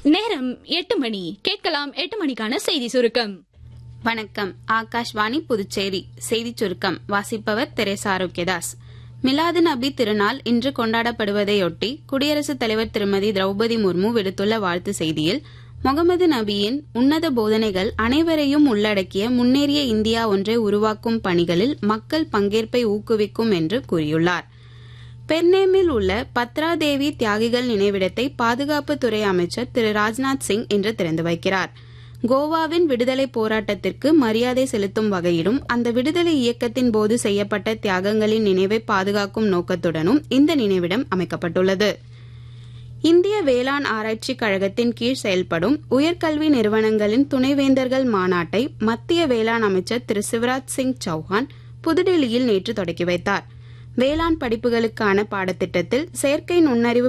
நேரம் எட்டு மணி கேட்கலாம் எட்டு மணிக்கான செய்தி சுருக்கம் வணக்கம் ஆகாஷ்வாணி புதுச்சேரி செய்திச் சுருக்கம் வாசிப்பவர் தெரேசா ஆரோக்கியதாஸ் மிலாது நபி திருநாள் இன்று கொண்டாடப்படுவதையொட்டி குடியரசுத் தலைவர் திருமதி திரௌபதி முர்மு விடுத்துள்ள வாழ்த்து செய்தியில் முகமது நபியின் உன்னத போதனைகள் அனைவரையும் உள்ளடக்கிய முன்னேறிய இந்தியா ஒன்றை உருவாக்கும் பணிகளில் மக்கள் பங்கேற்பை ஊக்குவிக்கும் என்று கூறியுள்ளார் பெர்னேமில் உள்ள பத்ரா தேவி தியாகிகள் நினைவிடத்தை பாதுகாப்புத்துறை அமைச்சர் திரு ராஜ்நாத் சிங் இன்று திறந்து வைக்கிறார் கோவாவின் விடுதலை போராட்டத்திற்கு மரியாதை செலுத்தும் வகையிலும் அந்த விடுதலை இயக்கத்தின் போது செய்யப்பட்ட தியாகங்களின் நினைவை பாதுகாக்கும் நோக்கத்துடனும் இந்த நினைவிடம் அமைக்கப்பட்டுள்ளது இந்திய வேளாண் ஆராய்ச்சி கழகத்தின் கீழ் செயல்படும் உயர்கல்வி நிறுவனங்களின் துணைவேந்தர்கள் மாநாட்டை மத்திய வேளாண் அமைச்சர் திரு சிவராஜ் சிங் சௌஹான் புதுடெல்லியில் நேற்று தொடக்கி வைத்தார் வேளாண் படிப்புகளுக்கான பாடத்திட்டத்தில் செயற்கை நுண்ணறிவு